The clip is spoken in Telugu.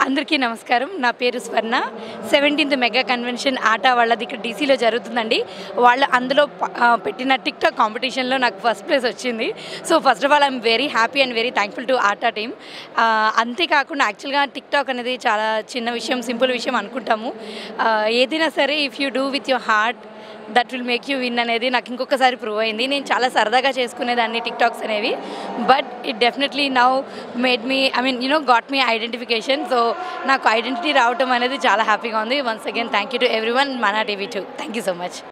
అందరికీ నమస్కారం నా పేరు స్వర్ణ సెవెంటీన్త్ మెగా కన్వెన్షన్ ఆట వాళ్ళది ఇక్కడ డీసీలో జరుగుతుందండి వాళ్ళు అందులో ప- ఆ, పెట్టిన టిక్ టాక్ కాంపిటీషన్లో నాకు ఫస్ట్ ప్లేస్ వచ్చింది so first of all I'm very happy and very thankful to ATA team అంతేకాకుండా యాక్చువల్గా టిక్ టాక్ అనేది చాలా చిన్న విషయం సింపుల్ విషయం అనుకుంటాము ఆ, ఏదైనా సరే if you do with your heart that will make you win అనేది నాకు ఇంకొకసారి ప్రూవ్ అయింది నేను చాలా సరదాగా చేసుకునేదాన్ని టిక్ టాక్స్ అనేవి but it definitely now made me I mean you know got me identification so నాకు ఐడెంటిటీ రావటం అనేది చాలా హ్యాపీగా ఉంది once again thank you to everyone మనా TV too thank you so much